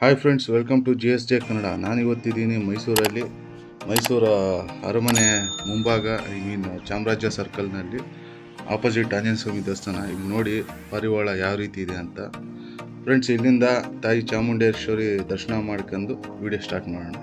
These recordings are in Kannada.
hi friends welcome to G S J Kannada ನಾನು ಇವತ್ತಿದ್ದೀನಿ ಮೈಸೂರಲ್ಲಿ ಮೈಸೂರ ಅರಮನೆ ಮುಂಭಾಗ ಐ ಮೀನ್ ಚಾಮರಾಜ ಸರ್ಕಲ್ನಲ್ಲಿ ಆಪೋಸಿಟ್ ಆಂಜನೇಯ ಸ್ವಾಮಿ ದೇವಸ್ಥಾನ ಇಲ್ಲಿ ನೋಡಿ ಪಾರಿವಾಳ ಯಾವ ರೀತಿ ಇದೆ ಅಂತ ಫ್ರೆಂಡ್ಸ್ ಇಲ್ಲಿಂದ ತಾಯಿ ಚಾಮುಂಡೇಶ್ವರಿ ದರ್ಶನ ಮಾಡ್ಕೊಂಡು ವಿಡಿಯೋ ಸ್ಟಾರ್ಟ್ ಮಾಡೋಣ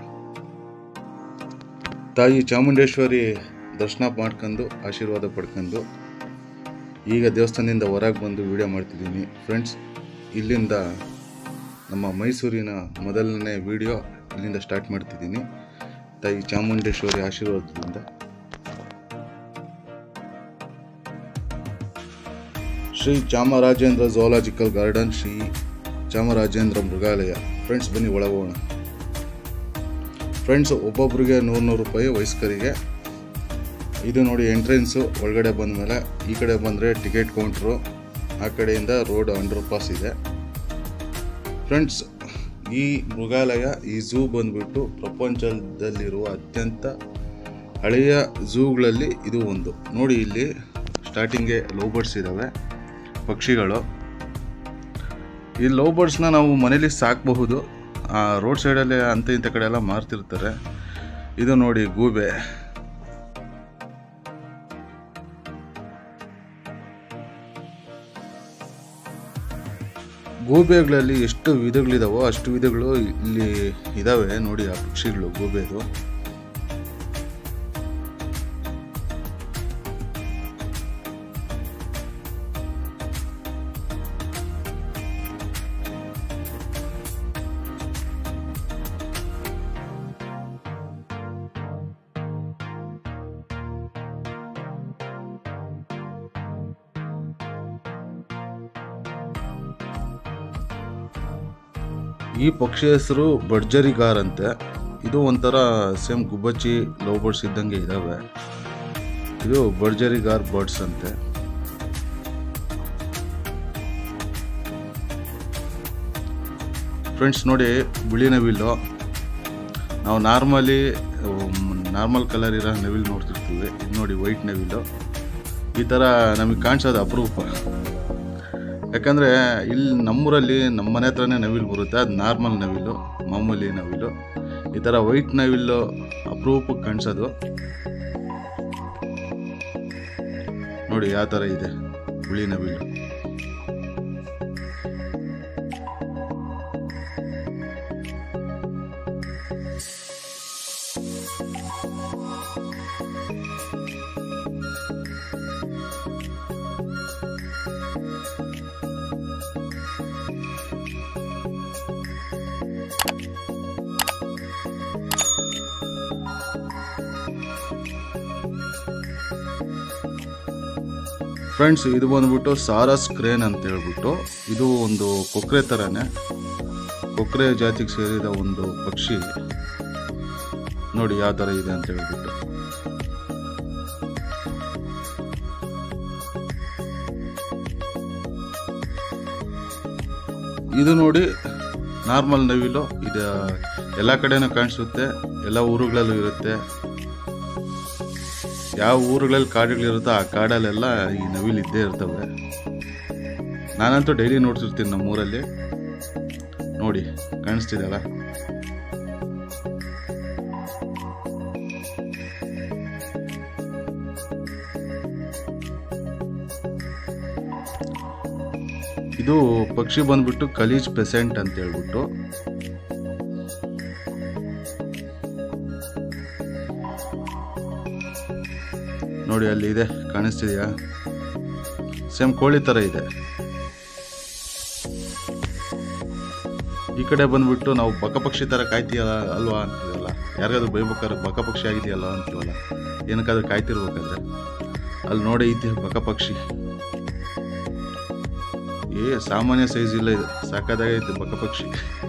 ತಾಯಿ ಚಾಮುಂಡೇಶ್ವರಿ ದರ್ಶನ ಮಾಡ್ಕೊಂಡು ಆಶೀರ್ವಾದ ಪಡ್ಕೊಂಡು ಈಗ ದೇವಸ್ಥಾನದಿಂದ ಹೊರಗೆ ಬಂದು ವಿಡಿಯೋ ಮಾಡ್ತಿದ್ದೀನಿ ಫ್ರೆಂಡ್ಸ್ ಇಲ್ಲಿಂದ ನಮ್ಮ ಮೈಸೂರಿನ ಮೊದಲನೇ ವಿಡಿಯೋ ಇಲ್ಲಿಂದ ಸ್ಟಾರ್ಟ್ ಮಾಡ್ತಿದ್ದೀನಿ ತಾಯಿ ಚಾಮುಂಡೇಶ್ವರಿ ಆಶೀರ್ವಾದದಿಂದ ಶ್ರೀ ಚಾಮರಾಜೇಂದ್ರ ಝೋಲಾಜಿಕಲ್ ಗಾರ್ಡನ್ ಶ್ರೀ ಚಾಮರಾಜೇಂದ್ರ ಮೃಗಾಲಯ ಫ್ರೆಂಡ್ಸ್ ಬನ್ನಿ ಒಳಗೋಣ ಫ್ರೆಂಡ್ಸ್ ಒಬ್ಬೊಬ್ಬರಿಗೆ ನೂರು ನೂರು ರೂಪಾಯಿ ವಯಸ್ಕರಿಗೆ ಇದು ನೋಡಿ ಎಂಟ್ರೆನ್ಸು ಒಳಗಡೆ ಬಂದಮೇಲೆ ಈ ಕಡೆ ಬಂದರೆ ಟಿಕೆಟ್ ಕೌಂಟ್ರು ಆ ಕಡೆಯಿಂದ ರೋಡ್ ಅಂಡರ್ ಪಾಸ್ ಇದೆ ಫ್ರೆಂಡ್ಸ್ ಈ ಮೃಗಾಲಯ ಈ ಝೂ ಬಂದ್ಬಿಟ್ಟು ಪ್ರಪಂಚದಲ್ಲಿರುವ ಅತ್ಯಂತ ಹಳೆಯ ಝೂಗಳಲ್ಲಿ ಇದು ಒಂದು ನೋಡಿ ಇಲ್ಲಿ ಸ್ಟಾರ್ಟಿಂಗ್ಗೆ ಲವ್ ಬರ್ಡ್ಸ್ ಇದ್ದಾವೆ ಪಕ್ಷಿಗಳು ಈ ಲವ್ ಬರ್ಡ್ಸ್ನ ನಾವು ಮನೇಲಿ ಸಾಕಬಹುದು ರೋಡ್ ಸೈಡಲ್ಲಿ ಅಂತ ಇಂಥ ಕಡೆ ಎಲ್ಲ ಮಾರ್ತಿರ್ತಾರೆ ಇದು ನೋಡಿ ಗೂಬೆ ಗೂಬೆಗಳಲ್ಲಿ ಎಷ್ಟು ವಿಧಗಳಿದಾವೋ ಅಷ್ಟು ವಿಧಗಳು ಇಲ್ಲಿ ಇದಾವೆ ನೋಡಿ ಆ ಪಕ್ಷಿಗಳು ಗೂಬೆದು ಈ ಪಕ್ಷಿ ಹೆಸರು ಬಡ್ಜರಿಗಾರ್ ಅಂತೆ ಇದು ಒಂಥರ ಸೇಮ್ ಗುಬ್ಬಚ್ಚಿ ಲವ್ ಬರ್ಡ್ಸ್ ಇದ್ದಂಗೆ ಇದಾವೆ ಇದು ಬಡ್ಜರಿಗಾರ್ ಬರ್ಡ್ಸ್ ಅಂತೆ ಫ್ರೆಂಡ್ಸ್ ನೋಡಿ ಬಿಳಿ ನವಿಲು ನಾವು ನಾರ್ಮಲಿ ನಾರ್ಮಲ್ ಕಲರ್ ಇರೋ ನವಿಲು ನೋಡ್ತಿರ್ತೀವಿ ಇದು ನೋಡಿ ವೈಟ್ ನವಿಲು ಈ ಥರ ನಮಗೆ ಕಾಣಿಸೋದು ಅಪರೂಪ ಯಾಕಂದರೆ ಇಲ್ಲಿ ನಮ್ಮೂರಲ್ಲಿ ನಮ್ಮ ಮನೆ ಹತ್ರನೇ ನವಿಲು ಬರುತ್ತೆ ಅದು ನಾರ್ಮಲ್ ನವಿಲು ಮಾಮೂಲಿ ನವಿಲು ಈ ಥರ ವೈಟ್ ನವಿಲು ಅಪರೂಪಕ್ಕೆ ಕಾಣಿಸೋದು ನೋಡಿ ಯಾವ ಥರ ಇದೆ ಬಿಳಿ ನವಿಲು ಫ್ರೆಂಡ್ಸ್ ಇದು ಬಂದ್ಬಿಟ್ಟು ಸಾರಸ್ ಕ್ರೇನ್ ಅಂತ ಹೇಳ್ಬಿಟ್ಟು ಇದು ಒಂದು ಕೊಕ್ರೆ ಥರನೇ ಕೊಕ್ರೆ ಜಾತಿಗೆ ಸೇರಿದ ಒಂದು ಪಕ್ಷಿ ನೋಡಿ ಯಾವ ಥರ ಇದೆ ಅಂತ ಹೇಳ್ಬಿಟ್ಟು ಇದು ನೋಡಿ ನಾರ್ಮಲ್ ನವಿಲು ಇದು ಎಲ್ಲ ಕಡೆನೂ ಕಾಣಿಸುತ್ತೆ ಎಲ್ಲ ಊರುಗಳಲ್ಲೂ ಇರುತ್ತೆ ಯಾವ ಊರುಗಳಲ್ಲಿ ಕಾಡುಗಳಿರುತ್ತೋ ಆ ಕಾಡಲ್ಲೆಲ್ಲ ಈ ನವಿಲು ಇದ್ದೇ ಇರ್ತವೆ ನಾನಂತೂ ಡೈಲಿ ನೋಡ್ತಿರ್ತೀನಿ ನಮ್ಮೂರಲ್ಲಿ ನೋಡಿ ಕಾಣಿಸ್ತಿದೆಯಲ್ಲ ಇದು ಪಕ್ಷಿ ಬಂದ್ಬಿಟ್ಟು ಕಲೀಜ್ ಪೆಸೆಂಟ್ ಅಂತ ಹೇಳ್ಬಿಟ್ಟು ನೋಡಿ ಅಲ್ಲಿ ಇದೆ ಕಾಣಿಸ್ತಿದೆಯಾ ಸೇಮ್ ಕೋಳಿ ಥರ ಇದೆ ಈ ಕಡೆ ಬಂದ್ಬಿಟ್ಟು ನಾವು ಬಕಪಕ್ಷಿ ಥರ ಕಾಯ್ತೀಯಲ್ಲ ಅಲ್ವಾ ಅಂತೀವಲ್ಲ ಯಾರಿಗಾದ್ರೂ ಬೈಬೇಕಾದ್ರೆ ಬಕಪಕ್ಷಿ ಆಗಿದೆಯಲ್ಲ ಅಂತೀವಲ್ಲ ಏನಕ್ಕಾದ್ರೂ ಕಾಯ್ತಿರ್ಬೇಕಾದ್ರೆ ಅಲ್ಲಿ ನೋಡಿ ಐತಿ ಬಕಪಕ್ಷಿ ಏ ಸಾಮಾನ್ಯ ಸೈಜ್ ಇಲ್ಲ ಇದು ಸಾಕಾದಾಗೈತೆ ಬಕಪಕ್ಷಿ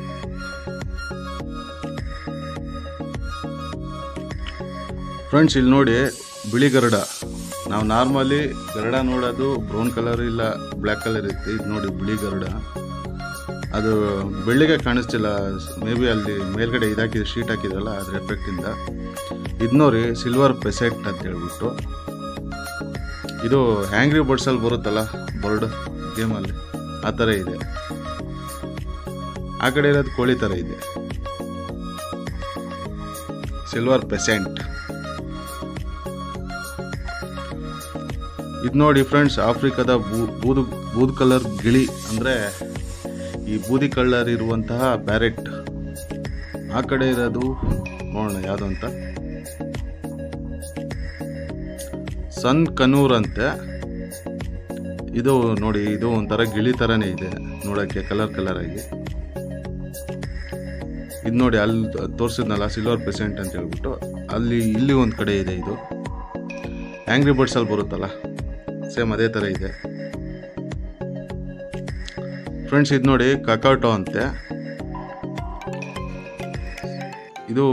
ಫ್ರೆಂಡ್ಸ್ ಇಲ್ಲಿ ನೋಡಿ ಬಿಳಿ ಗರುಡ ನಾವು ನಾರ್ಮಲಿ ಗರುಡ ನೋಡೋದು ಬ್ರೌನ್ ಕಲರ್ ಇಲ್ಲ ಬ್ಲ್ಯಾಕ್ ಕಲರ್ ಇರುತ್ತೆ ಇದು ನೋಡಿ ಬಿಳಿ ಗರುಡ ಅದು ಬೆಳ್ಳಿಗೆ ಕಾಣಿಸ್ತಿಲ್ಲ ಮೇ ಬಿ ಅಲ್ಲಿ ಮೇಲ್ಗಡೆ ಇದಾಕಿದೆ ಶೀಟ್ ಹಾಕಿದ್ರಲ್ಲ ಅದ್ರ ಎಫೆಕ್ಟಿಂದ ಇದು ನೋಡಿ ಸಿಲ್ವರ್ ಪೆಸೆಟ್ ಅಂತ ಹೇಳ್ಬಿಟ್ಟು ಇದು ಹ್ಯಾಂಗ್ರಿ ಬರ್ಡ್ಸಲ್ಲಿ ಬರುತ್ತಲ್ಲ ಬರ್ಡ್ ಗೇಮಲ್ಲಿ ಆ ಥರ ಇದೆ ಆ ಕಡೆ ಇರೋದು ಕೋಳಿ ಥರ ಇದೆ ಸಿಲ್ವರ್ ಪೆಸೆಂಟ್ ಇದು ನೋಡಿ ಫ್ರೆಂಡ್ಸ್ ಆಫ್ರಿಕಾದ ಬೂ- ಬೂದು ಬೂದು ಕಲರ್ ಗಿಳಿ ಅಂದರೆ ಈ ಬೂದಿ ಕಲರ್ ಇರುವಂತಹ ಬ್ಯಾರೆಟ್ ಆ ಕಡೆ ಇರೋದು ನೋಡೋಣ ಯಾವುದು ಅಂತ ಸನ್ ಕನೂರ್ ಅಂತೆ ಇದು ನೋಡಿ ಇದು ಒಂಥರ ಗಿಳಿ ಥರನೇ ಇದೆ ನೋಡೋಕ್ಕೆ ಕಲರ್ ಕಲರ್ ಆಗಿ ಇದು ನೋಡಿ ಅಲ್ಲಿ ತೋರಿಸಿದ್ನಲ್ಲ ಸಿಲ್ವರ್ ಪೆಸೆಂಟ್ ಅಂತ ಹೇಳ್ಬಿಟ್ಟು ಅಲ್ಲಿ ಇಲ್ಲಿ ಒಂದು ಕಡೆ ಇದೆ ಇದು ಆ್ಯಂಗ್ರಿ ಬರ್ಡ್ಸಲ್ಲಿ ಬರುತ್ತಲ್ಲ ಸೇಮ್ ಅದೇ ಥರ ಇದೆ ಫ್ರೆಂಡ್ಸ್ ಇದು ನೋಡಿ ಕಕಾಟೋ ಅಂತೆ ಇದು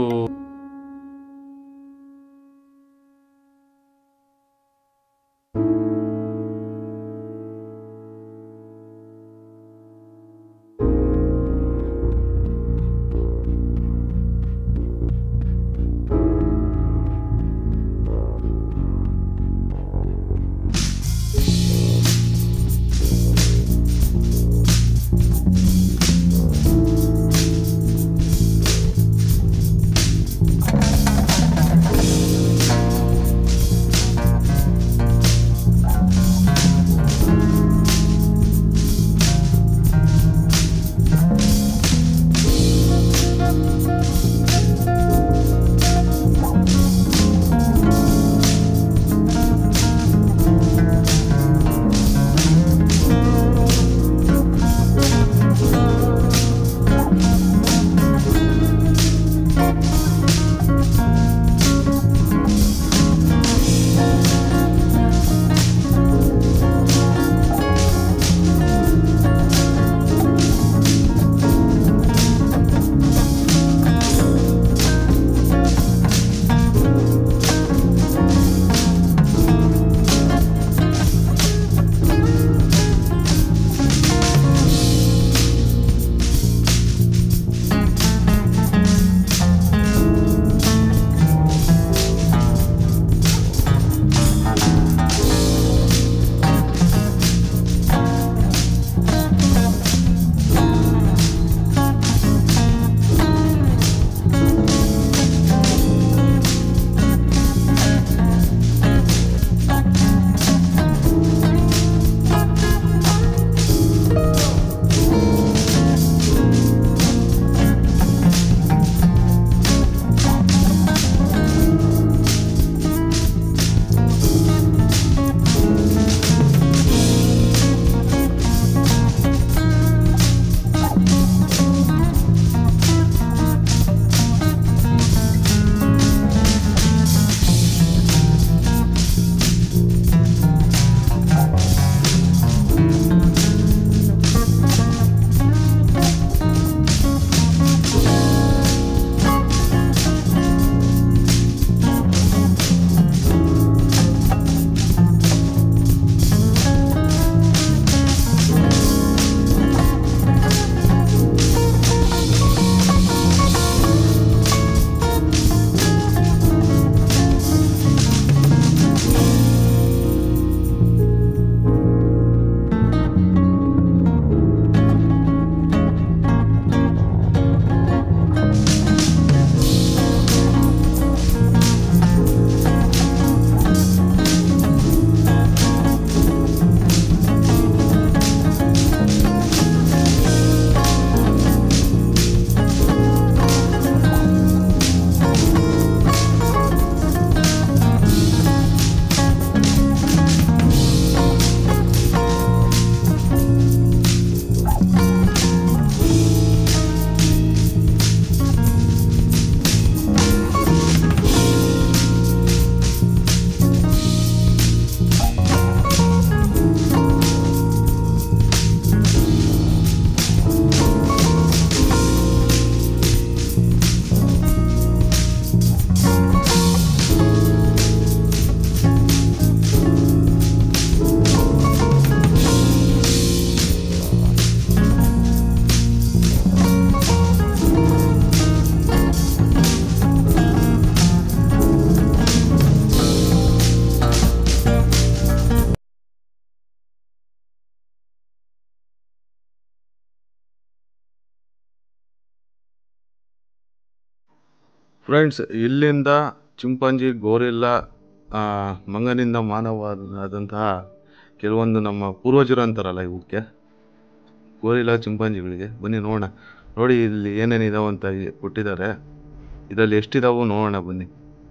ಫ್ರೆಂಡ್ಸ್ ಇಲ್ಲಿಂದ ಚಿಂಪಾಂಜಿ ಗೋರಿಲ್ಲ ಆ, ಮಂಗನಿಂದ ಮಾನವಾದಂತಹ ಕೆಲವೊಂದು ನಮ್ಮ ಪೂರ್ವಜರು ಅಂತಾರಲ್ಲ ಇವಕ್ಕೆ ಗೋರಿಲ್ಲ ಚಿಂಪಾಂಜಿಗಳಿಗೆ ಬನ್ನಿ ನೋಡೋಣ ನೋಡಿ ಇಲ್ಲಿ ಏನೇನಿದಾವೆ ಅಂತ ಇಲ್ಲಿ ಕೊಟ್ಟಿದ್ದಾರೆ ಇದರಲ್ಲಿ ಎಷ್ಟಿದಾವೋ ನೋಡೋಣ ಬನ್ನಿ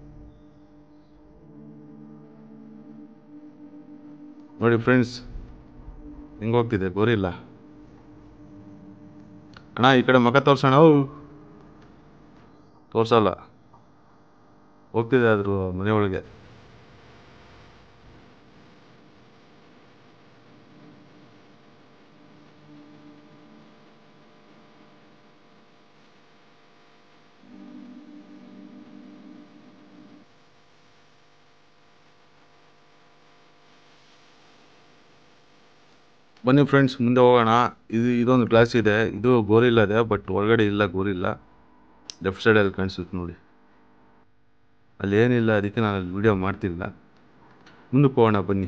ನೋಡಿ ಫ್ರೆಂಡ್ಸ್ ಹೆಂಗೆ ಹೋಗ್ತಿದೆ ಗೋರಿಲ್ಲ ಅಣ್ಣ ಈ ಕಡೆ ಮಗ ತೋರ್ಸೋಣ ಅವು ತೋರ್ಸಲ್ಲ ಹೋಗ್ತಿದೆ ಅದ್ರ ಮನೆಯೊಳಗೆ ಬನ್ನಿ ಫ್ರೆಂಡ್ಸ್ ಮುಂದೆ ಹೋಗೋಣ ಇದು ಇದೊಂದು ಗ್ಲಾಸ್ ಇದೆ ಇದು ಗೋರಿಲ್ಲ ಇದೆ ಬಟ್ ಒಳಗಡೆ ಇಲ್ಲ ಗೋರಿಲ್ಲ ಲೆಫ್ಟ್ ಸೈಡಲ್ಲಿ ಕಾಣಿಸುತ್ತೆ ನೋಡಿ ಅಲ್ಲಿ ಏನಿಲ್ಲ ಅದಕ್ಕೆ ನಾನು ಅಲ್ಲಿ ವಿಡಿಯೋ ಮಾಡ್ತಿಲ್ಲ ಮುಂದಕ್ಕೆ ಹೋಗೋಣ ಬನ್ನಿ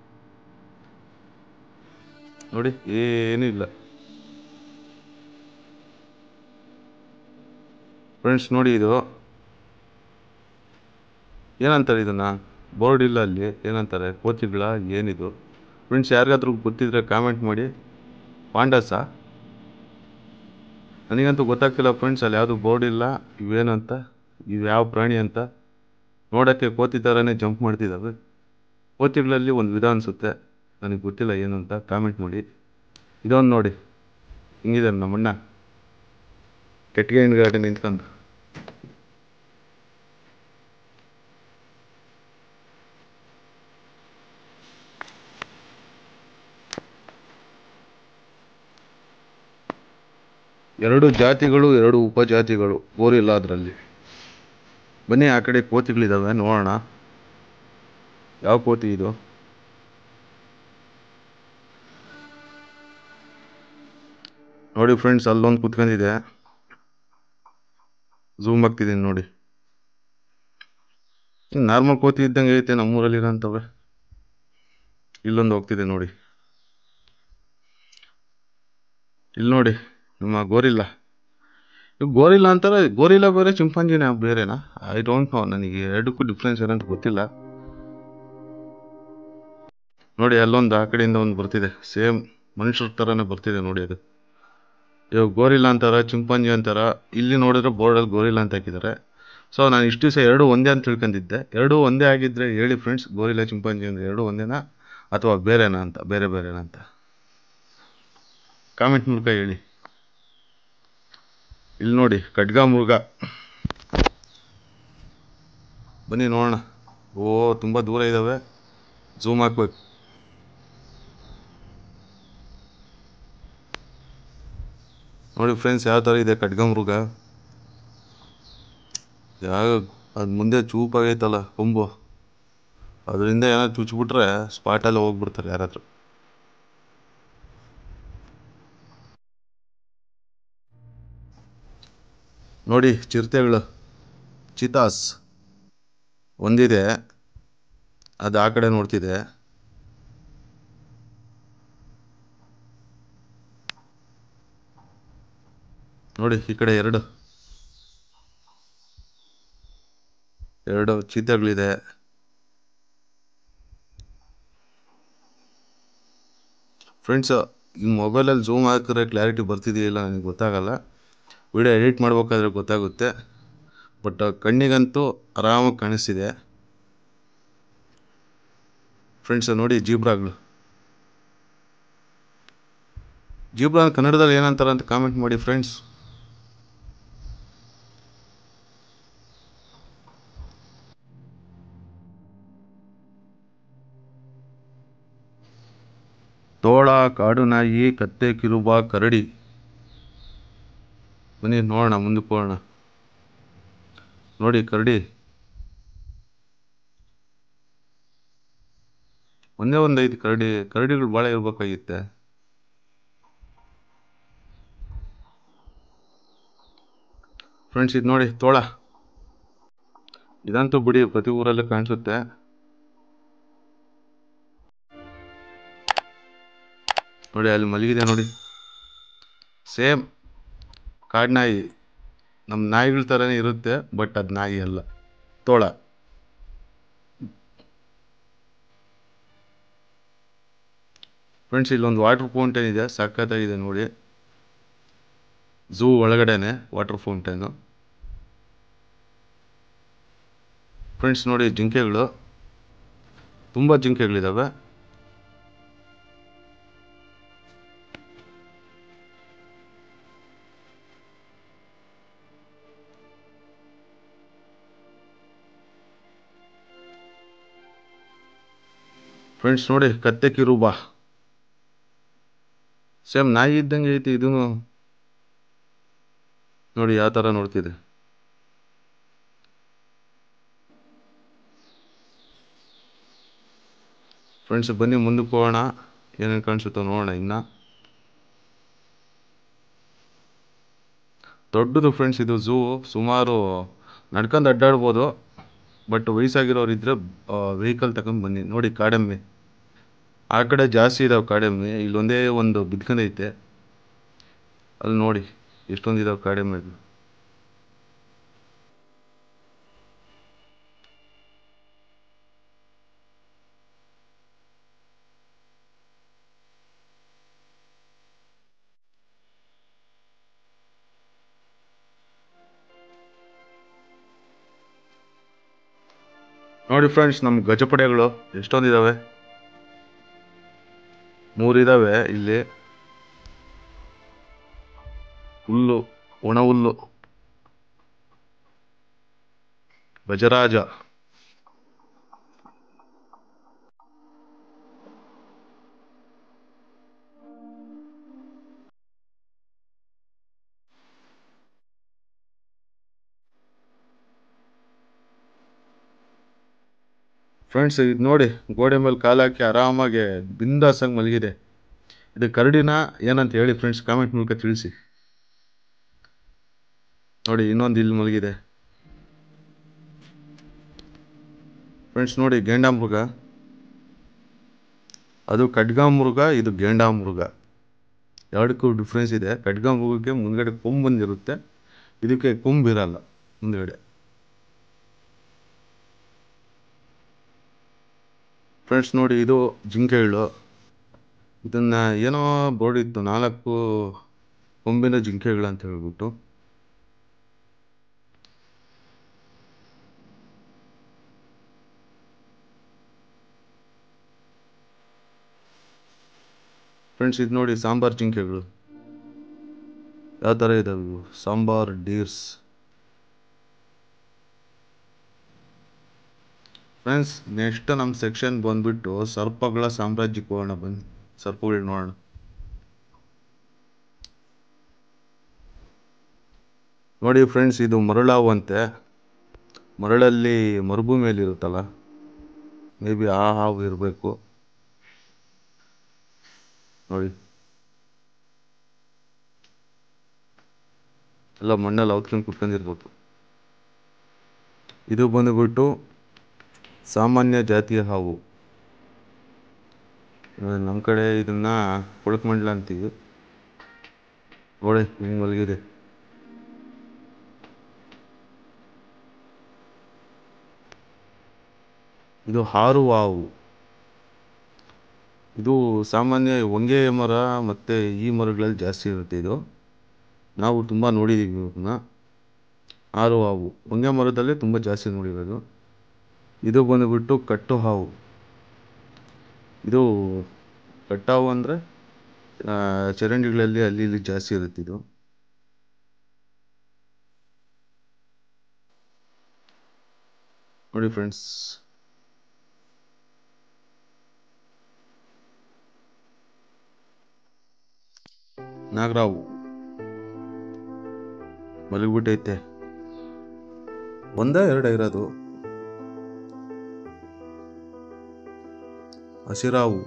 ನೋಡಿ ಏನೂ ಇಲ್ಲ ಫ್ರೆಂಡ್ಸ್ ನೋಡಿ ಇದು ಏನಂತಾರೆ ಇದನ್ನು ಬೋರ್ಡ್ ಇಲ್ಲ ಅಲ್ಲಿ ಏನಂತಾರೆ ಕೋತಿಗಳ ಏನಿದು ಫ್ರೆಂಡ್ಸ್ ಯಾರಿಗಾದ್ರೂ ಗೊತ್ತಿದ್ರೆ ಕಾಮೆಂಟ್ ಮಾಡಿ ಪಾಂಡಸಾ ನನಗಂತೂ ಗೊತ್ತಾಗ್ತಿಲ್ಲ ಫ್ರೆಂಡ್ಸ್ ಅಲ್ಲಿ ಯಾವುದು ಬೋರ್ಡ್ ಇಲ್ಲ ಇವೇನಂತ ಇವು ಯಾವ ಪ್ರಾಣಿ ಅಂತ ನೋಡೋಕ್ಕೆ ಕೋತಿ ಥರನೇ ಜಂಪ್ ಮಾಡ್ತಿದ್ದಾವೆ ಕೋತಿಗಳಲ್ಲಿ ಒಂದು ವಿಧ ಅನಿಸುತ್ತೆ ನನಗೆ ಗೊತ್ತಿಲ್ಲ ಏನು ಅಂತ ಕಾಮೆಂಟ್ ಮಾಡಿ ಇದೊಂದು ನೋಡಿ ಹಿಂಗಿದ್ದಾರೆ ನಮ್ಮಣ್ಣ ಕೆಟ್ಟಿಗೆ ಹಿಂದ್ಗಡೆ ನಿಂತ್ಕೊಂಡು ಎರಡು ಜಾತಿಗಳು ಎರಡು ಉಪಜಾತಿಗಳು ಗೋರಿಲ್ಲ ಅದರಲ್ಲಿ ಬನ್ನಿ ಆ ಕಡೆ ಕೋತಿಗಳಿದ್ದಾವೆ ನೋಡೋಣ ಯಾವ ಕೋತಿ ಇದು ನೋಡಿ ಫ್ರೆಂಡ್ಸ್ ಅಲ್ಲೊಂದು ಕುತ್ಕೊಂಡಿದೆ ಝೂಮ್ ಆಗ್ತಿದ್ದೀನಿ ನೋಡಿ ನಾರ್ಮಲ್ ಕೋತಿ ಇದ್ದಂಗೆ ಐತೆ ನಮ್ಮೂರಲ್ಲಿ ಇರೋಂಥವೆ ಇಲ್ಲೊಂದು ಹೋಗ್ತಿದೆ ನೋಡಿ ಇಲ್ಲಿ ನೋಡಿ ನಮ್ಮ ಗೋರಿಲ್ಲ ಇವು ಗೋರಿಲ್ಲ ಅಂತಾರೆ ಗೋರಿಲ್ಲ ಬೇರೆ ಚಿಂಪಾಂಜಿನ ಬೇರೆನಾ ಐ ಡೋಂಟ್ ನೋ ನನಗೆ ಎರಡಕ್ಕೂ ಡಿಫ್ರೆನ್ಸ್ ಏನಂತ ಗೊತ್ತಿಲ್ಲ ನೋಡಿ ಅಲ್ಲೊಂದು ಆ ಕಡೆಯಿಂದ ಒಂದು ಬರ್ತಿದೆ ಸೇಮ್ ಮನುಷ್ಯರ ಥರನೇ ಬರ್ತಿದೆ ನೋಡಿ ಅದು ಇವಾಗ ಗೋರಿಲ್ಲ ಅಂತಾರ ಚಿಂಪಾಂಜಿ ಅಂತಾರ ಇಲ್ಲಿ ನೋಡಿದ್ರೆ ಬೋರ್ಡಲ್ಲಿ ಗೋರಿಲ್ಲ ಅಂತ ಹಾಕಿದ್ದಾರೆ ಸೊ ನಾನು ಇಷ್ಟು ದಿವಸ ಎರಡು ಒಂದೇ ಅಂತ ತಿಳ್ಕೊಂಡಿದ್ದೆ ಎರಡು ಒಂದೇ ಆಗಿದ್ದರೆ ಹೇಳಿ ಫ್ರೆಂಡ್ಸ್ ಗೋರಿಲ್ಲ ಚಿಂಪಾಂಜಿ ಅಂದರೆ ಎರಡು ಒಂದೇನಾ ಅಥವಾ ಬೇರೆನಾ ಅಂತ ಬೇರೆ ಬೇರೆನಾ ಅಂತ ಕಾಮೆಂಟ್ ಮೂಲಕ ಹೇಳಿ ಇಲ್ಲಿ ನೋಡಿ ಖಡ್ಗ ಮೃಗ ಬನ್ನಿ ನೋಡೋಣ ಓ ತುಂಬ ದೂರ ಇದ್ದಾವೆ ಝೂಮ್ ಹಾಕ್ಬೇಕು ನೋಡಿ ಫ್ರೆಂಡ್ಸ್ ಯಾವ ಥರ ಇದೆ ಖಡ್ಗ ಮೃಗ ಯಾವ ಅದು ಮುಂದೆ ಚೂಪಾಗೈತಲ್ಲ ಕೊಂಬು ಅದರಿಂದ ಏನಾದ್ರು ಚುಚ್ಬಿಟ್ರೆ ಸ್ಪಾಟಲ್ಲಿ ಹೋಗ್ಬಿಡ್ತಾರೆ ಯಾರಾದರೂ ನೋಡಿ ಚಿರತೆಗಳು ಚಿತಾಸ್ ಒಂದಿದೆ ಅದು ಆ ಕಡೆ ನೋಡ್ತಿದೆ ನೋಡಿ ಈ ಕಡೆ ಎರಡು ಎರಡು ಚಿತೆಗಳಿದೆ ಫ್ರೆಂಡ್ಸ್ ಈ ಮೊಬೈಲಲ್ಲಿ ಝೂಮ್ ಹಾಕಿದ್ರೆ ಕ್ಲಾರಿಟಿ ಬರ್ತಿದೆಯಾ ಇಲ್ಲ ನನಗೆ ಗೊತ್ತಾಗಲ್ಲ ವಿಡಿಯೋ ಎಡಿಟ್ ಮಾಡ್ಬೇಕಾದ್ರೆ ಗೊತ್ತಾಗುತ್ತೆ ಬಟ್ ಕಣ್ಣಿಗಂತೂ ಆರಾಮಾಗಿ ಕಾಣಿಸ್ತಿದೆ ಫ್ರೆಂಡ್ಸ್ ನೋಡಿ ಜೀಬ್ರಾಗಳು ಜೀಬ್ರಾ ಕನ್ನಡದಲ್ಲಿ ಏನಂತಾರೆ ಅಂತ ಕಾಮೆಂಟ್ ಮಾಡಿ ಫ್ರೆಂಡ್ಸ್ ತೋಳ ಕಾಡು ನಾಯಿ ಕತ್ತೆ ಕಿರುಬ ಕರಡಿ ಬನ್ನಿ ನೋಡೋಣ ಮುಂದಕ್ಕೆ ಹೋಗೋಣ ನೋಡಿ ಕರಡಿ ಒಂದೇ ಒಂದು ಐದು ಕರಡಿ ಕರಡಿಗಳು ಭಾಳ ಇರ್ಬೇಕಾಗಿತ್ತೆ ಫ್ರೆಂಡ್ಸ್ ಇದು ನೋಡಿ ತೋಳ ಇದಂತೂ ಬಿಡಿ ಪ್ರತಿ ಊರಲ್ಲೂ ಕಾಣಿಸುತ್ತೆ ನೋಡಿ ಅಲ್ಲಿ ಮಲಗಿದೆ ನೋಡಿ ಸೇಮ್ ಕಾಡ್ನಾಯಿ ನಮ್ಮ ನಾಯಿಗಳ ಥರನೇ ಇರುತ್ತೆ ಬಟ್ ಅದು ನಾಯಿ ಅಲ್ಲ ತೋಳ ಫ್ರೆಂಡ್ಸ್ ಇಲ್ಲೊಂದು ವಾಟರ್ ಫೌಂಟೇನ್ ಇದೆ ಸಖತ್ತಾಗಿದೆ ನೋಡಿ ಝೂ ಒಳಗಡೆನೆ ವಾಟರ್ ಫೌಂಟೇನು ಫ್ರೆಂಡ್ಸ್ ನೋಡಿ ಜಿಂಕೆಗಳು ತುಂಬ ಜಿಂಕೆಗಳಿದ್ದಾವೆ ಫ್ರೆಂಡ್ಸ್ ನೋಡಿ ಕತ್ತೆ ಕಿರುಬ ಸೇಮ್ ನಾಯಿ ಇದ್ದಂಗೆ ಐತಿ ಇದೂ ನೋಡಿ ಯಾವ ಥರ ನೋಡ್ತಿದೆ ಫ್ರೆಂಡ್ಸ್ ಬನ್ನಿ ಮುಂದಕ್ಕೆ ಹೋಗೋಣ ಏನೇನು ಕಾಣಿಸುತ್ತೋ ನೋಡೋಣ ಇನ್ನು ದೊಡ್ಡದು ಫ್ರೆಂಡ್ಸ್ ಇದು ಝೂ ಸುಮಾರು ನಡ್ಕೊಂಡು ಅಡ್ಡಾಡ್ಬೋದು ಬಟ್ ವಯಸ್ಸಾಗಿರೋರು ಇದ್ದರೆ ವೆಹಿಕಲ್ ತಗೊಂಡು ಬನ್ನಿ ನೋಡಿ ಕಾಡೆಮ್ಮೆ ಆ ಕಡೆ ಜಾಸ್ತಿ ಇದಾವೆ ಕಾಡೆಮ್ಮೆ ಇಲ್ಲೊಂದೇ ಒಂದು ಬಿದ್ಕೊಂಡೈತೆ ಅಲ್ಲಿ ನೋಡಿ ಎಷ್ಟೊಂದು ಇದಾವೆ ಕಾಡೆಮ್ಮೆ ನೋಡಿ ಫ್ರೆಂಡ್ಸ್ ನಮ್ಮ ಗಜಪಡೆಗಳು ಎಷ್ಟೊಂದಿದ್ದಾವೆ ಮೂರಿದ್ದಾವೆ ಇಲ್ಲಿ ಹುಲ್ಲು ಒಣ ಹುಲ್ಲು ಗಜರಾಜ ಫ್ರೆಂಡ್ಸ್ ಇದು ನೋಡಿ ಗೋಡೆ ಮೇಲೆ ಕಾಲು ಹಾಕಿ ಆರಾಮಾಗಿ ಬಿಂದಾಸಂಗೆ ಮಲಗಿದೆ ಇದು ಕರಡಿನ ಏನಂತ ಹೇಳಿ ಫ್ರೆಂಡ್ಸ್ ಕಾಮೆಂಟ್ ಮೂಲಕ ತಿಳಿಸಿ ನೋಡಿ ಇನ್ನೊಂದು ಇಲ್ಲಿ ಮಲಗಿದೆ ಫ್ರೆಂಡ್ಸ್ ನೋಡಿ ಗೇಂಡಾಮೃಗ ಅದು ಖಡ್ಗಾಮೃಗ ಇದು ಗೇಂಡಾಮೃಗ ಎರಡಕ್ಕೂ ಡಿಫ್ರೆನ್ಸ್ ಇದೆ ಖಡ್ಗಾಮೃಗಕ್ಕೆ ಮುಂದ್ಗಡೆ ಕೊಂಬು ಬಂದಿರುತ್ತೆ ಇದಕ್ಕೆ ಕೊಂಬಿರಲ್ಲ ಮುಂದ್ಗಡೆ ಫ್ರೆಂಡ್ಸ್ ನೋಡಿ ಇದು ಜಿಂಕೆಗಳು ಇದನ್ನು ಏನೋ ಬೋರ್ಡ್ ಇತ್ತು ನಾಲ್ಕು ಕೊಂಬಿನ ಜಿಂಕೆಗಳು ಅಂತ ಹೇಳ್ಬಿಟ್ಟು ಫ್ರೆಂಡ್ಸ್ ಇದು ನೋಡಿ ಸಾಂಬಾರ್ ಜಿಂಕೆಗಳು ಯಾವ ಥರ ಇದಾವೆ ಇವು ಸಾಂಬಾರ್ ಡೀರ್ಸ್ ಫ್ರೆಂಡ್ಸ್ ನೆಕ್ಸ್ಟ್ ನಮ್ಮ ಸೆಕ್ಷನ್ ಬಂದ್ಬಿಟ್ಟು ಸರ್ಪಗಳ ಸಾಮ್ರಾಜ್ಯಕ್ಕೆ ಹೋಗೋಣ ಬನ್ನಿ ಸರ್ಪಗಳು ನೋಡೋಣ ನೋಡಿ ಫ್ರೆಂಡ್ಸ್ ಇದು ಮರಳಾವು ಅಂತೆ ಮರಳಲ್ಲಿ ಮರುಭೂಮಿಯಲ್ಲಿ ಇರುತ್ತಲ್ಲ ಮೇ ಬಿ ಆ ಹಾವು ಇರಬೇಕು ನೋಡಿ ಎಲ್ಲ ಮಣ್ಣಲ್ಲಿ ಔತ್ಕೊಂಡು ಕುತ್ಕೊಂಡಿರ್ಬೇಕು ಇದು ಬಂದುಬಿಟ್ಟು ಸಾಮಾನ್ಯ ಜಾತಿಯ ಹಾವು ನಮ್ಮ ಕಡೆ ಇದನ್ನ ಕೊಳಕಮಂಡಲ ಅಂತೀವಿ ನೋಡಿ ಹಿಂಗೆ ಮಲಗಿದೆ ಇದು ಹಾರುವ ಹಾವು ಇದು ಸಾಮಾನ್ಯ ಹೊಂಗೆ ಮರ ಮತ್ತು ಈ ಮರಗಳಲ್ಲಿ ಜಾಸ್ತಿ ಇರುತ್ತೆ ಇದು ನಾವು ತುಂಬ ನೋಡಿದ್ದೀವಿ ಇವ್ರನ್ನ ಹಾರುವ ಹಾವು ಹೊಂಗೆ ಮರದಲ್ಲೇ ತುಂಬ ಜಾಸ್ತಿ ನೋಡಿರೋದು ಇದು ಬಂದುಬಿಟ್ಟು ಕಟ್ಟು ಹಾವು ಇದು ಕಟ್ಟಾವು ಅಂದರೆ ಚರಂಡಿಗಳಲ್ಲಿ ಅಲ್ಲಿ ಇಲ್ಲಿ ಜಾಸ್ತಿ ಇರುತ್ತೆ ಇದು ನೋಡಿ ಫ್ರೆಂಡ್ಸ್ ನಾಗರಾವು ಮಲಗಿಬಿಟ್ಟೈತೆ ಒಂದ ಎರಡ ಇರೋದು ಹಸಿರಾವು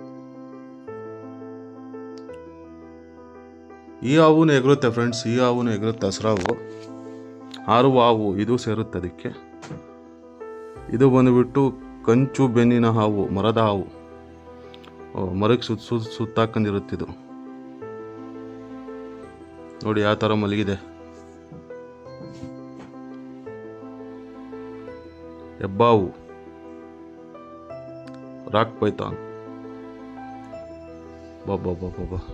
ಈ ಹಾವುನು ಎಗರುತ್ತೆ ಫ್ರೆಂಡ್ಸ್ ಈ ಹಾವುನು ಎಗರುತ್ತೆ ಹಸಿರಾವು ಹಾರುವ ಹಾವು ಇದು ಸೇರುತ್ತೆ ಅದಕ್ಕೆ ಇದು ಬಂದುಬಿಟ್ಟು ಕಂಚು ಬೆನ್ನಿನ ಹಾವು ಮರದ ಹಾವು ಓ, ಮರಕ್ಕೆ ಸುತ್ತ ಸುತ್ತ ಸುತ್ತಾಕೊಂಡಿರುತ್ತಿದು ನೋಡಿ ಯಾವ ಥರ ಮಲಗಿದೆ ಹೆಬ್ಬಾವು ರಾಕ್ ಪೈಥಾನ್ ಬಾಬಾ ಬಾಬಾ ಬಾ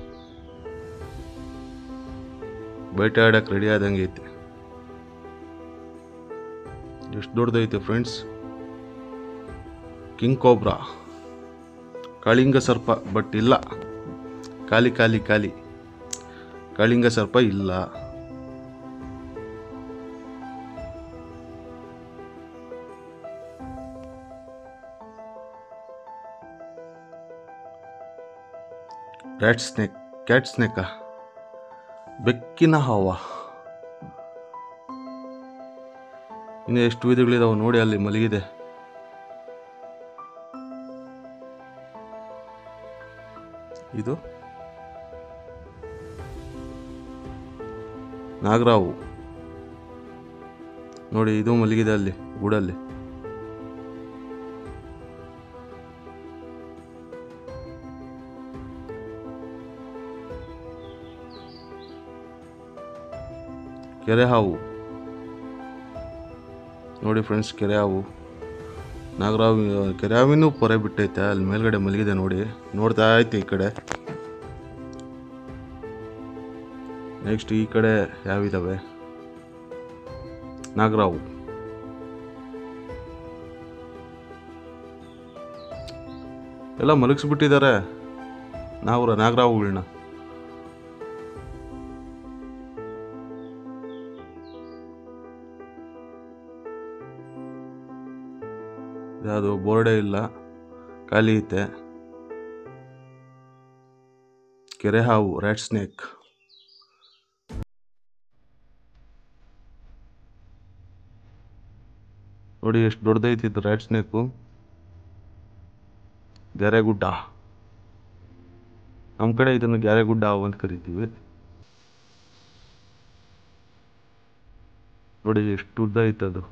ಬೇಟೆ ಆಡಕ್ಕೆ ರೆಡಿ ಆದಂಗೆ ಐತೆ ಎಷ್ಟು ದೊಡ್ಡದೈತೆ ಫ್ರೆಂಡ್ಸ್ ಕಿಂಗ್ ಕೋಬ್ರಾ ಕಾಳಿಂಗ ಸರ್ಪ ಬಟ್ ಇಲ್ಲ ಖಾಲಿ ಖಾಲಿ ಖಾಲಿ ಕಾಳಿಂಗ ಸರ್ಪ ಇಲ್ಲ ರ್ಯಾಟ್ ಸ್ನೇಕ್ ಕ್ಯಾಟ್ ಸ್ನೇಕ ಬೆಕ್ಕಿನ ಹಾವ ಇನ್ನು ಎಷ್ಟು ವಿಧಗಳಿದಾವೆ ನೋಡಿ ಅಲ್ಲಿ ಮಲಗಿದೆ ಇದು ನಾಗರಾವು ನೋಡಿ ಇದು ಮಲಗಿದೆ ಅಲ್ಲಿ ಗೂಡಲ್ಲಿ ಕೆರೆ ಹಾವು ನೋಡಿ ಫ್ರೆಂಡ್ಸ್ ಕೆರೆ ಹಾವು ನಾಗರಾವ್ ಕೆರೆ ಹಾವಿನೂ ಪೊರೆ ಬಿಟ್ಟೈತೆ ಅಲ್ಲಿ ಮೇಲ್ಗಡೆ ಮಲಗಿದೆ ನೋಡಿ ನೋಡ್ತಾ ಐತೆ ಈ ಕಡೆ ನೆಕ್ಸ್ಟ್ ಈ ಕಡೆ ಯಾವಿದಾವೆ ನಾಗರಾವು ಎಲ್ಲ ಮಲಗಿಸ್ಬಿಟ್ಟಿದ್ದಾರೆ ನಾವ್ರ ನಾಗರಾವುಗಳನ್ನ ಯಾವುದು ಬೋರ್ಡೇ ಇಲ್ಲ ಖಾಲಿ ಐತೆ ಕೆರೆ ಹಾವು ರ್ಯಾಟ್ ಸ್ನೇಕ್ ನೋಡಿ ಎಷ್ಟು ದೊಡ್ಡದೈತಿ ಇದು ರ್ಯಾಟ್ ಸ್ನೇಕು ಗ್ಯಾರೆಗುಡ್ಡ ನಮ್ಮ ಕಡೆ ಇದನ್ನು ಗ್ಯಾರೆಗುಡ್ಡ ಹಾವು ಅಂತ ಕರಿತೀವಿ ನೋಡಿ ಎಷ್ಟು ಉದ್ದ ಐತೆ ಅದು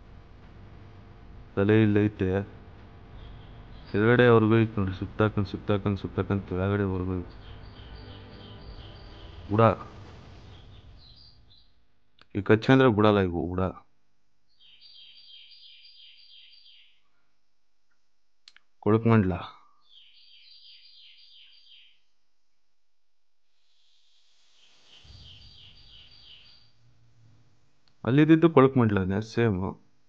ತಲೆ ಇಲ್ಲೈತೆ ಕೆಳಗಡೆವರೆಗೂ ಐತೆ ನೋಡಿ ಸುತ್ತಾಕಂಡ್ ಸುತ್ತಾಕಂಡ್ ಸುತ್ತಾಕಂಡ್ ಕೆಳಗಡೆವರೆಗೂ ಐತೆ ಬುಡ ಈ ಕಚ್ಚೆ ಅಂದ್ರೆ ಬಿಡಲ್ಲ ಇವು ಬುಡ ಕೊಳಕ್ಮಂಡ್ಲ ಅಲ್ಲಿದ್ದು ಕೊಳಕ್ಮಂಡ್ಲನೇ ಸೇಮು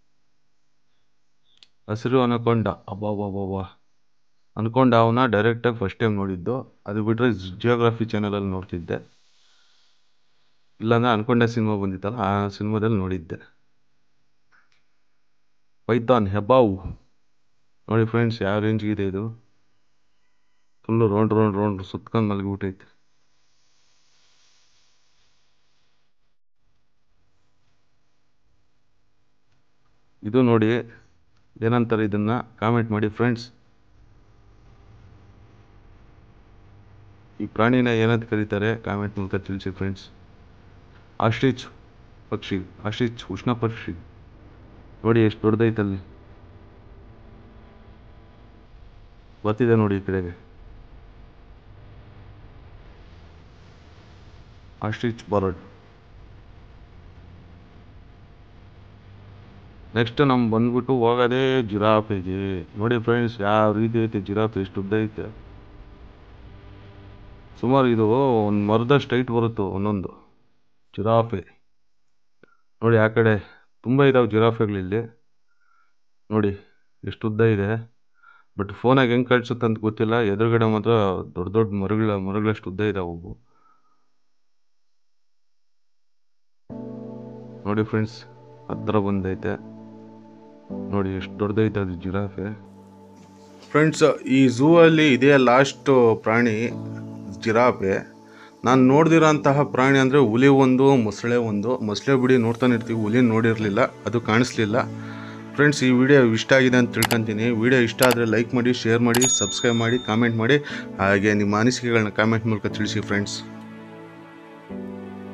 ಹಸಿರು ಅನಕೊಂಡ ಅಬ್ಬಾಬಾಬಾಬಾ ಅನ್ಕೊಂಡ ಅವನ ಡೈರೆಕ್ಟಾಗಿ ಫಸ್ಟ್ ಟೈಮ್ ನೋಡಿದ್ದು ಅದು ಬಿಟ್ಟರೆ ಜಿಯೋಗ್ರಫಿ ಚಾನಲಲ್ಲಿ ನೋಡ್ತಿದ್ದೆ ಇಲ್ಲಾಂದ್ರೆ ಅನ್ಕೊಂಡ ಸಿನಿಮಾ ಬಂದಿತ್ತಲ್ಲ ಆ ಸಿನಿಮಾದಲ್ಲಿ ನೋಡಿದ್ದೆ ಪೈಥಾನ್ ಹೆಬ್ಬಾವು ನೋಡಿ ಫ್ರೆಂಡ್ಸ್ ಯಾವ ರೇಂಜ್ಗಿದೆ ಇದು ಫುಲ್ಲು ರೌಂಡ್ ರೌಂಡ್ ರೌಂಡ್ ಸುತ್ಕೊಂಡು ಮಲಗಿಬಿಟ್ಟೈತೆ ಇದು ನೋಡಿ ಏನಂತಾರೆ ಇದನ್ನ ಕಾಮೆಂಟ್ ಮಾಡಿ ಫ್ರೆಂಡ್ಸ್ ಈ ಪ್ರಾಣಿನ ಏನಂತ ಕರೀತಾರೆ ಕಾಮೆಂಟ್ ಮೂಲಕ ತಿಳಿಸಿ ಫ್ರೆಂಡ್ಸ್ ಆಸ್ಟ್ರಿಚ್ ಪಕ್ಷಿ ಆಸ್ಟ್ರಿಚ್ ಉಷ್ಣ ಪಕ್ಷಿ ನೋಡಿ ಎಷ್ಟು ದೊಡ್ಡದೈತಲ್ಲಿ ಬರ್ತಿದೆ ನೋಡಿ ಈ ಕಡೆಗೆ ಆಸ್ಟ್ರಿಚ್ ಬರ್ಡ್ ನೆಕ್ಸ್ಟ್ ನಮ್ಗೆ ಬಂದ್ಬಿಟ್ಟು ಹೋಗೋದೇ ಜಿರಾಫೆಗೆ ನೋಡಿ ಫ್ರೆಂಡ್ಸ್ ಯಾವ ರೀತಿ ಐತೆ ಜಿರಾಫೆ ಎಷ್ಟು ಉದ್ದ ಐತೆ ಸುಮಾರು ಇದು ಒಂದು ಮರದಷ್ಟು ಹೈಟ್ ಬರುತ್ತೆ ಒಂದೊಂದು ಜಿರಾಫೆ ನೋಡಿ ಆ ಕಡೆ ತುಂಬ ಇದಾವೆ ಜಿರಾಫೆಗಳಿಲ್ಲಿ ನೋಡಿ ಎಷ್ಟು ಉದ್ದ ಇದೆ ಬಟ್ ಫೋನಾಗ ಹೆಂಗೆ ಕಳ್ಸುತ್ತೆ ಅಂತ ಗೊತ್ತಿಲ್ಲ ಎದುರುಗಡೆ ಮಾತ್ರ ದೊಡ್ಡ ದೊಡ್ಡ ಮರಗಳ ಮರಗಳಷ್ಟು ಉದ್ದ ಇದಾವೆ ಅವು ನೋಡಿ ಫ್ರೆಂಡ್ಸ್ ಹತ್ರ ಬಂದೈತೆ ನೋಡಿ ಎಷ್ಟು ದೊಡ್ಡದೈತೆ ಅದು ಜಿರಾಫೆ ಫ್ರೆಂಡ್ಸ್ ಈ ಝೂ ಅಲ್ಲಿ ಇದೇ ಲಾಸ್ಟ್ ಪ್ರಾಣಿ ಜಿರಾಫೆ ನಾನು ನೋಡ್ದಿರೋಂತಹ ಪ್ರಾಣಿ ಅಂದರೆ ಹುಲಿ ಒಂದು ಮೊಸಳೆ ಒಂದು ಮೊಸಳೆ ಬಿಡಿ ನೋಡ್ತಾನೆ ಇರ್ತೀವಿ ಹುಲಿ ನೋಡಿರಲಿಲ್ಲ ಅದು ಕಾಣಿಸ್ಲಿಲ್ಲ ಫ್ರೆಂಡ್ಸ್ ಈ ವಿಡಿಯೋ ಇಷ್ಟ ಆಗಿದೆ ಅಂತ ತಿಳ್ಕೊತೀನಿ ವಿಡಿಯೋ ಇಷ್ಟ ಆದರೆ ಲೈಕ್ ಮಾಡಿ ಶೇರ್ ಮಾಡಿ ಸಬ್ಸ್ಕ್ರೈಬ್ ಮಾಡಿ ಕಾಮೆಂಟ್ ಮಾಡಿ ಹಾಗೆ ನಿಮ್ಮ ಅನಿಸಿಕೆಗಳನ್ನ ಕಾಮೆಂಟ್ ಮೂಲಕ ತಿಳಿಸಿ ಫ್ರೆಂಡ್ಸ್